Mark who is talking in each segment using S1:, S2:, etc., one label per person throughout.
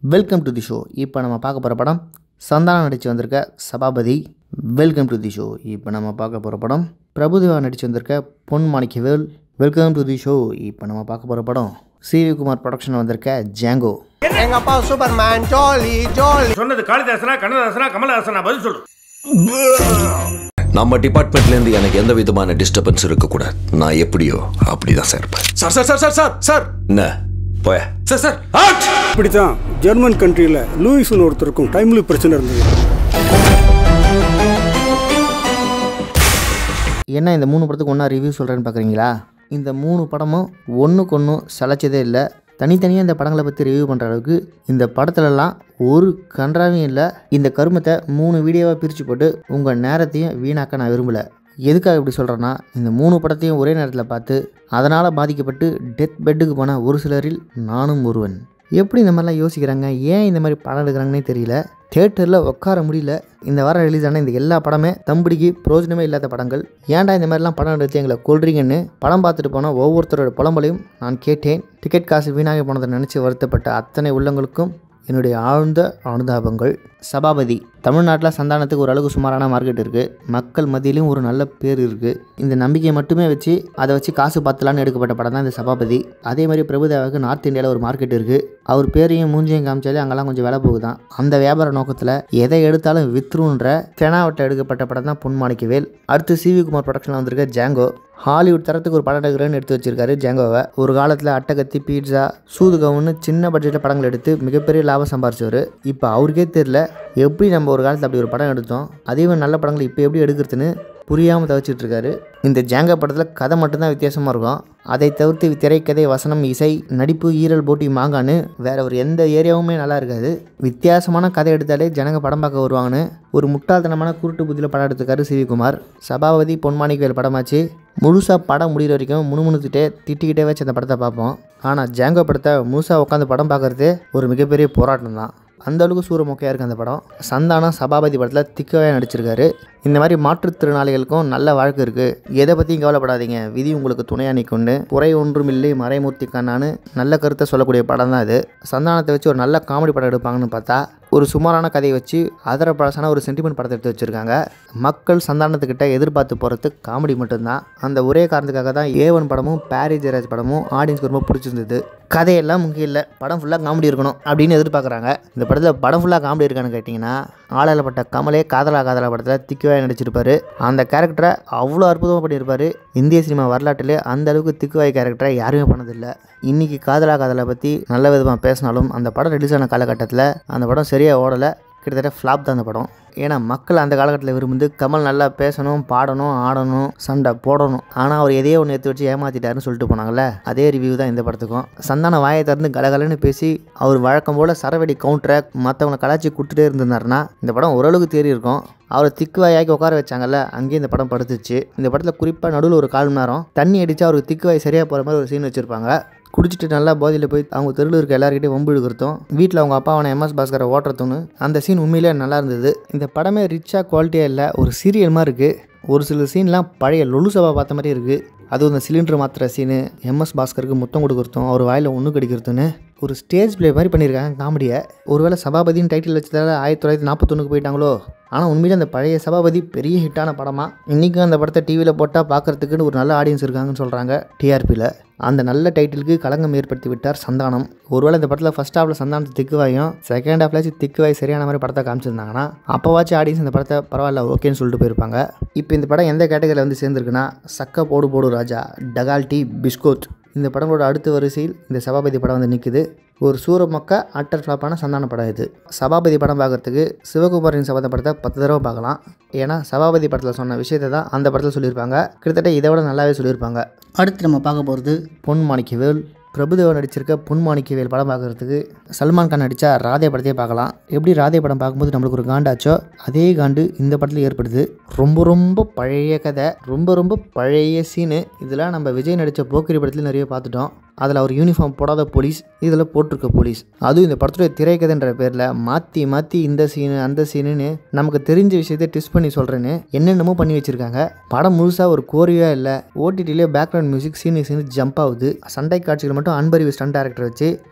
S1: welcome to the show இப்போ நம்ம பார்க்க போகிற படம் சந்தானம் நடித்து வந்திருக்க Sabhapathi welcome to the show இப்போ நம்ம பார்க்க போகிற படம் பிரபுதேவா நடித்து வந்திருக்க Pon Manickavel welcome to the show இப்போ நம்ம பார்க்க போகிற படம் சிவி குமார் ப்ரொடக்ஷன் வந்திருக்க ஜாங்கோ
S2: எங்க அப்பா சூப்பர்மேன் ஜாலி ஜாலி
S3: சொன்னது காளிதாசனா கண்ணதாசனா கமலஹாசனா பதில் சொல்லு
S4: நம்ம டிபார்ட்மெண்ட்ல இருந்து எனக்கு எந்த விதமான டிஸ்டர்பன்ஸ் இருக்கக்கூடாது நான் எப்படியோ அப்படிதான் சார் இருப்பேன்
S5: sir sir sir sir sir sir
S4: என்ன போய
S5: சார் சார் அவுட்
S6: இப்படித்தான் ஜெர்மன் கண்ட்ரியில் லூயிஸ்னு ஒருத்தருக்கும் டைம்லி பிரச்சனை இருந்தது
S1: என்ன இந்த மூணு படத்துக்கு ஒன்றா ரிவ்யூ சொல்கிறேன்னு பார்க்குறீங்களா இந்த மூணு படமும் ஒன்றுக்கு ஒன்றும் சளைச்சதே இல்லை தனித்தனியாக இந்த படங்களை பற்றி ரிவ்யூ பண்ணுற அளவுக்கு இந்த படத்துலலாம் ஒரு கன்றாவையும் இல்லை இந்த கருமத்தை மூணு வீடியோவாக பிரித்து போட்டு உங்கள் நேரத்தையும் வீணாக்க நான் விரும்பலை எதுக்காக இப்படி சொல்கிறேன்னா இந்த மூணு படத்தையும் ஒரே நேரத்தில் பார்த்து அதனால் பாதிக்கப்பட்டு டெத் பெட்டுக்கு போன ஒரு சிலரில் நானும் ஒருவன் எப்படி இந்த மாதிரிலாம் யோசிக்கிறாங்க ஏன் இந்த மாதிரி படம் எடுக்கிறாங்கன்னே தெரியல தேட்டரில் உட்கார முடியல இந்த வாரம் ரிலீஸ் ஆன இந்த எல்லா படமே தம்பிடிக்கு பிரயோஜனமே இல்லாத படங்கள் ஏன்டா இந்த மாதிரிலாம் படம் எடுத்து எங்களை கொள்றீங்கன்னு படம் பார்த்துட்டு போன ஒவ்வொருத்தரோட புலம்பலையும் நான் கேட்டேன் டிக்கெட் காசு வீணாகி போனதை நினச்சி வருத்தப்பட்ட அத்தனை உள்ளங்களுக்கும் என்னுடைய ஆழ்ந்த அனுதாபங்கள் சபாபதி தமிழ்நாட்டில் சந்தானத்துக்கு ஒரு அளவுக்கு சுமாரான மார்க்கெட் இருக்குது மக்கள் மத்தியிலையும் ஒரு நல்ல பேர் இருக்குது இந்த நம்பிக்கையை மட்டுமே வச்சு அதை வச்சு காசு பார்த்துலான்னு எடுக்கப்பட்ட படம் தான் இந்த சபாபதி அதே மாதிரி பிரபுதேவாவுக்கு நார்த் இந்தியாவில் ஒரு மார்க்கெட் இருக்குது அவர் பேரையும் மூஞ்சியும் காமிச்சாலே அங்கெல்லாம் கொஞ்சம் விலை போகுதான் அந்த வியாபார நோக்கத்தில் எதை எடுத்தாலும் வித்ருன்ற தெனாவட்டை எடுக்கப்பட்ட படம் தான் பொன்மாணிக்கவேல் அடுத்து சிவி குமார் ப்ரொடக்ஷனில் வந்திருக்க ஜாங்கோ ஹாலிவுட் தரத்துக்கு ஒரு படம் எடுக்கிறேன்னு எடுத்து வச்சிருக்காரு ஜாங்கோவை ஒரு காலத்தில் அட்டகத்தி பீட்சா சூதுகவுன்னு சின்ன பட்ஜெட்டில் படங்கள் எடுத்து மிகப்பெரிய லாபம் சம்பாரிச்சவர் இப்போ அவருக்கே தெரில எப்படி நம்ம ஒரு காலத்தில் அப்படி ஒரு படம் எடுத்தோம் அதே மாதிரி நல்ல படங்கள் இப்போ எப்படி எடுக்கிறதுன்னு புரியாமல் தவிச்சிட்டு இருக்காரு இந்த ஜாங்கா படத்தில் கதை மட்டும்தான் வித்தியாசமாக இருக்கும் அதை தவிர்த்து திரைக்கதை வசனம் இசை நடிப்பு ஈரல் போட்டி மாங்கான்னு வேற ஒரு எந்த ஏரியாவுமே நல்லா இருக்காது வித்தியாசமான கதை எடுத்தாலே ஜனங்க படம் பார்க்க வருவாங்கன்னு ஒரு முட்டாள்தனமான குருட்டு புத்தியில் படம் எடுத்துக்காரு சிவிகுமார் சபாபதி பொன்மாணிக்கவேல் படமாச்சு முழுசாக படம் முடிகிற வரைக்கும் முணுமுணுத்துட்டே திட்டிக்கிட்டே வச்சு அந்த படத்தை பார்ப்போம் ஆனால் ஜாங்கோ படத்தை முழுசாக உட்காந்து படம் பார்க்குறதே ஒரு மிகப்பெரிய போராட்டம் தான் அந்த அளவுக்கு சூர மொக்கையாக இருக்குது அந்த படம் சந்தானம் சபாபதி படத்தில் திக்கவே நடிச்சிருக்காரு இந்த மாதிரி மாற்றுத்திறனாளிகளுக்கும் நல்ல வாழ்க்கை இருக்குது எதை பற்றியும் கவலைப்படாதீங்க விதி உங்களுக்கு துணையாக நிற்கொண்டு குறை ஒன்றுமில்லை மறைமூர்த்தி கண்ணான்னு நல்ல கருத்தை சொல்லக்கூடிய படம் தான் இது சந்தானத்தை வச்சு ஒரு நல்ல காமெடி படம் எடுப்பாங்கன்னு பார்த்தா ஒரு சுமாரான கதையை வச்சு அதர பழசான ஒரு சென்டிமெண்ட் படத்தை எடுத்து வச்சுருக்காங்க மக்கள் சந்தானத்துக்கிட்ட எதிர்பார்த்து போகிறது காமெடி மட்டும்தான் அந்த ஒரே காரணத்துக்காக தான் ஏவன் படமும் பாரி ஜெயராஜ் படமும் ஆடியன்ஸ்க்கு ரொம்ப பிடிச்சிருந்தது கதையெல்லாம் முக்கியம் இல்லை படம் ஃபுல்லாக காமெடி இருக்கணும் அப்படின்னு எதிர்பார்க்குறாங்க இந்த படத்தில் படம் ஃபுல்லாக காமெடி இருக்கான்னு கேட்டிங்கன்னா ஆளாளப்பட்ட கமலே காதலா காதலா படத்தில் திக்குவாய் நடிச்சிருப்பாரு அந்த கேரக்டரை அவ்வளோ அற்புதமாக பண்ணியிருப்பாரு இந்திய சினிமா வரலாற்றிலே அந்த அளவுக்கு திக்குவாய் கேரக்டரை யாருமே பண்ணதில்லை இன்றைக்கி காதலா காதலை பற்றி நல்ல விதமாக பேசினாலும் அந்த படம் ரிலீஸ் ஆன காலகட்டத்தில் அந்த படம் சரியாக ஓடலை கிட்டத்தட்ட ஃப்ளாப் தான் அந்த படம் ஏன்னா மக்கள் அந்த காலகட்டத்தில் விரும்புந்து கமல் நல்லா பேசணும் பாடணும் ஆடணும் சண்டை போடணும் ஆனால் அவர் எதையோ ஒன்று எடுத்து வச்சு ஏமாத்திட்டாருன்னு சொல்லிட்டு போனாங்கல்ல அதே ரிவ்யூ தான் இந்த படத்துக்கும் சந்தான வாயை திறந்து கலகலன்னு பேசி அவர் வழக்கம் போல் சரவெடி கவுண்டரை மற்றவங்களை கலாச்சி கொடுத்துட்டே இருந்திருந்தாருன்னா இந்த படம் ஓரளவுக்கு தேறி இருக்கும் அவரை திக்குவாயாக்கி உட்கார வச்சாங்கல்ல அங்கேயும் இந்த படம் படுத்துச்சு இந்த படத்தில் குறிப்பாக நடுவில் ஒரு கால் மணி நேரம் தண்ணி அடித்து அவருக்கு திக்குவாய் சரியாக போகிற மாதிரி ஒரு சீன் வச்சுருப்பாங்க குடிச்சிட்டு நல்லா போதையில் போய் அவங்க தெருவில் இருக்க எல்லாருக்கிட்டையும் வம்பு இழுக்கிறதும் வீட்டில் அவங்க அப்பா அவனை எம்எஸ் பாஸ்கரை ஓட்டுறதுன்னு அந்த சீன் உண்மையிலே நல்லா இருந்தது இந்த படமே ரிச்சாக குவாலிட்டியாக இல்லை ஒரு சீரியல் மாதிரி இருக்குது ஒரு சில சீன்லாம் பழைய லொலு சபா பார்த்த மாதிரி இருக்குது அதுவும் இந்த சிலிண்டர் மாத்திர சீனு எம்எஸ் பாஸ்கருக்கு முத்தம் கொடுக்குறதும் அவர் வாயில் ஒன்று கடிக்கிறதுன்னு ஒரு ஸ்டேஜ் ப்ளே மாதிரி பண்ணியிருக்காங்க காமெடியை ஒருவேளை சபாபதின்னு டைட்டில் வச்சதால ஆயிரத்தி தொள்ளாயிரத்தி நாற்பத்தொன்னுக்கு போயிட்டாங்களோ ஆனால் உண்மையிலே அந்த பழைய சபாபதி பெரிய ஹிட்டான படமாக இன்றைக்கும் அந்த படத்தை டிவியில் போட்டால் பார்க்குறதுக்குன்னு ஒரு நல்ல ஆடியன்ஸ் இருக்காங்கன்னு சொல்கிறாங்க டிஆர்பியில் அந்த நல்ல டைட்டிலுக்கு களங்கம் ஏற்படுத்தி விட்டார் சந்தானம் ஒருவேளை இந்த படத்தில் ஃபஸ்ட் ஹாஃபில் சந்தானத்தை திக்குவாயும் செகண்ட் ஹாஃப்லாச்சும் திக்குவாய் சரியான மாதிரி படத்தை காமிச்சிருந்தாங்கன்னா அப்போவாச்சும் ஆடியன்ஸ் இந்த படத்தை பரவாயில்ல ஓகேன்னு சொல்லிட்டு போயிருப்பாங்க இப்போ இந்த படம் எந்த கேட்டகரியில் வந்து சேர்ந்துருக்குன்னா சக்க போடு போடு ராஜா டகால்டி பிஸ்கோத் இந்த படங்களோட அடுத்த வரிசையில் இந்த சபாபதி படம் வந்து நிற்குது ஒரு சூரமொக்க அட்டர் ஃப்ளாப்பான சந்தான படம் இது சபாபதி படம் பார்க்குறதுக்கு சிவகுமாரின் சபத படத்தை பத்து தடவை பார்க்கலாம் ஏன்னா சபாபதி படத்தில் சொன்ன விஷயத்தை தான் அந்த படத்தில் சொல்லியிருப்பாங்க கிட்டத்தட்ட இதை விட நல்லாவே சொல்லியிருப்பாங்க அடுத்து நம்ம பார்க்க போகிறது பொன் மாணிக்கவேல் பிரபுதேவா நடிச்சிருக்க பொன்மாணிக்கவேல் படம் பார்க்குறதுக்கு சல்மான் கான் நடித்தா ராதே படத்தையே பார்க்கலாம் எப்படி ராதே படம் பார்க்கும்போது நம்மளுக்கு ஒரு காண்டாச்சோ அதே காண்டு இந்த படத்தில் ஏற்படுது ரொம்ப ரொம்ப பழைய கதை ரொம்ப ரொம்ப பழைய சீனு இதெல்லாம் நம்ம விஜய் நடித்த போக்கிரி படத்தில் நிறைய பார்த்துட்டோம் அதில் அவர் யூனிஃபார்ம் போடாத போலீஸ் இதில் போட்டிருக்க போலீஸ் அதுவும் இந்த படத்துடைய திரைக்கதைன்ற பேரில் மாற்றி மாற்றி இந்த சீனு அந்த சீனுன்னு நமக்கு தெரிஞ்ச விஷயத்தை டிஸ்ட் பண்ணி சொல்கிறேன்னு என்னென்னமோ பண்ணி வச்சுருக்காங்க படம் முழுசாக ஒரு கோரியாக இல்லை ஓடிடிலே background music scene scene jump ஆகுது சண்டை காட்சிகள் மட்டும் அன்பறிவு ஸ்டன் டேரக்டர் வச்சு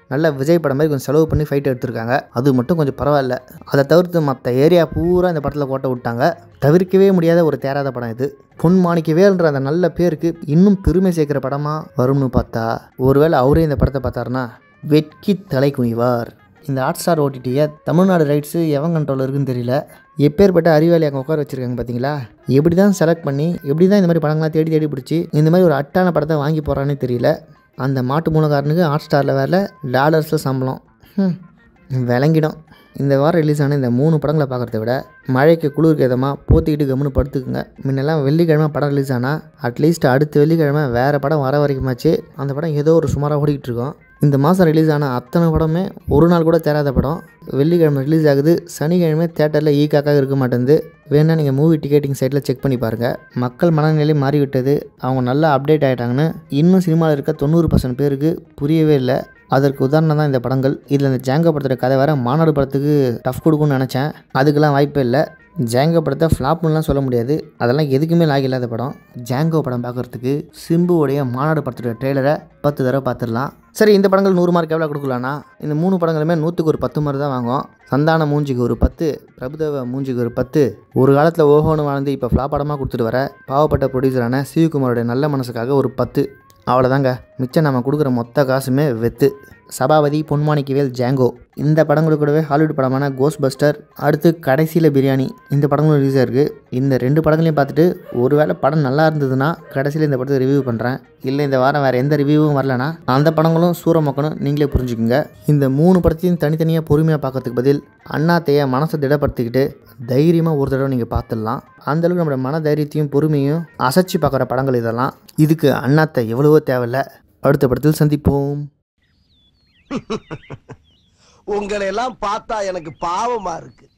S1: நல்ல விஜய் படம் மாதிரி கொஞ்சம் செலவு பண்ணி ஃபைட் எடுத்திருக்காங்க அது மட்டும் கொஞ்சம் பரவாயில்ல அதை தவிர்த்து மற்ற ஏரியா பூரா இந்த படத்தில் கோட்டை விட்டாங்க தவிர்க்கவே முடியாத ஒரு தேராத படம் இது பொன் மாணிக்கவேல்ன்ற அந்த நல்ல பேருக்கு இன்னும் பெருமை சேர்க்குற படமாக வரும்னு பார்த்தா ஒருவேளை அவரே இந்த படத்தை பார்த்தாருன்னா வெட்கி தலை குனிவார் இந்த ஹாட் ஸ்டார் ஓடிடியை தமிழ்நாடு ரைட்ஸு எவன் கண்ட்ரோல் இருக்குன்னு தெரியல எப்பேற்பட்ட அறிவாளி அங்கே உட்கார வச்சுருக்காங்க பார்த்தீங்களா எப்படி தான் செலக்ட் பண்ணி எப்படி தான் இந்த மாதிரி படங்கள்லாம் தேடி தேடி பிடிச்சி இந்த மாதிரி ஒரு அட்டான படத்தை வாங்கி போகிறானே தெரியல அந்த மாட்டு மூலக்காரனுக்கு ஹாட் ஸ்டாரில் வேலை டாலர்ஸில் சம்பளம் ஹம், விளங்கிடும் இந்த வாரம் ரிலீஸ் ஆன இந்த மூணு படங்களை பார்க்குறத விட மழைக்கு குளிருக்கு எதமாக போத்திக்கிட்டு கம்முன்னு படுத்துக்குங்க முன்னெல்லாம் வெள்ளிக்கிழமை படம் ரிலீஸ் ஆனால் அட்லீஸ்ட் அடுத்த வெள்ளிக்கிழமை வேறு படம் வர வரைக்குமாச்சு அந்த படம் ஏதோ ஒரு சுமாராக ஓடிக்கிட்டு இருக்கோம் இந்த மாதம் ரிலீஸ் ஆன அத்தனை படமே ஒரு நாள் கூட தேராத படம் வெள்ளிக்கிழமை ரிலீஸ் ஆகுது சனிக்கிழமை தேட்டரில் ஈக்காக்காக இருக்க மாட்டேங்குது வேணால் நீங்கள் மூவி டிக்கெட்டிங் சைட்டில் செக் பண்ணி பாருங்கள் மக்கள் மனநிலை மாறிவிட்டது அவங்க நல்லா அப்டேட் ஆகிட்டாங்கன்னு இன்னும் சினிமாவில் இருக்க தொண்ணூறு பர்சன்ட் பேருக்கு புரியவே இல்லை அதற்கு உதாரணம் தான் இந்த படங்கள் இதில் இந்த ஜாங்கோ படத்தோட கதை வேறு மாநாடு படத்துக்கு டஃப் கொடுக்கும்னு நினச்சேன் அதுக்கெல்லாம் வாய்ப்பே இல்லை ஜாங்கோ படத்தை ஃப்ளாப்னுலாம் சொல்ல முடியாது அதெல்லாம் எதுக்குமே லாக் இல்லாத படம் ஜாங்கோ படம் பார்க்குறதுக்கு சிம்புவோடைய மாநாடு படத்தோட ட்ரெய்லரை பத்து தடவை பார்த்துடலாம் சரி இந்த படங்கள் நூறு மார்க் எவ்வளோ கொடுக்கலான்னா இந்த மூணு படங்களுமே நூற்றுக்கு ஒரு பத்து மார்க் தான் வாங்கும் சந்தான மூஞ்சிக்கு ஒரு பத்து பிரபுதேவ மூஞ்சிக்கு ஒரு பத்து ஒரு காலத்தில் ஓஹோன்னு வாழ்ந்து இப்போ ஃப்ளாப் படமாக கொடுத்துட்டு வர பாவப்பட்ட ப்ரொடியூசரான சிவகுமாரோட நல்ல மனசுக்காக ஒரு பத்து அவ்வளோதாங்க மிச்சம் நம்ம கொடுக்குற மொத்த காசுமே வெத்து சபாபதி பொன்மாணிக்கவேல் ஜாங்கோ இந்த படங்களுக்கு கூடவே ஹாலிவுட் படமான கோஸ்ட் பஸ்டர் அடுத்து கடைசியில் பிரியாணி இந்த படங்களும் ரிலீஸ் ஆயிருக்கு இந்த ரெண்டு படங்களையும் பார்த்துட்டு ஒருவேளை படம் நல்லா இருந்ததுன்னா கடைசியில் இந்த படத்தை ரிவ்யூ பண்ணுறேன் இல்லை இந்த வாரம் வேறு எந்த ரிவ்யூவும் வரலனா அந்த படங்களும் சூரமொக்கணும் நீங்களே புரிஞ்சுக்குங்க இந்த மூணு படத்தையும் தனித்தனியாக பொறுமையாக பார்க்கறதுக்கு பதில் அண்ணாத்தைய மனசை திடப்படுத்திக்கிட்டு தைரியமாக ஒரு தடவை நீங்கள் பார்த்துடலாம் அந்தளவுக்கு நம்மளோட மன தைரியத்தையும் பொறுமையும் அசைச்சு பார்க்குற படங்கள் இதெல்லாம் இதுக்கு அண்ணாத்தை எவ்வளவோ தேவையில்ல அடுத்த படத்தில் சந்திப்போம்
S2: உங்களை எல்லாம் பார்த்தா எனக்கு பாவமா இருக்கு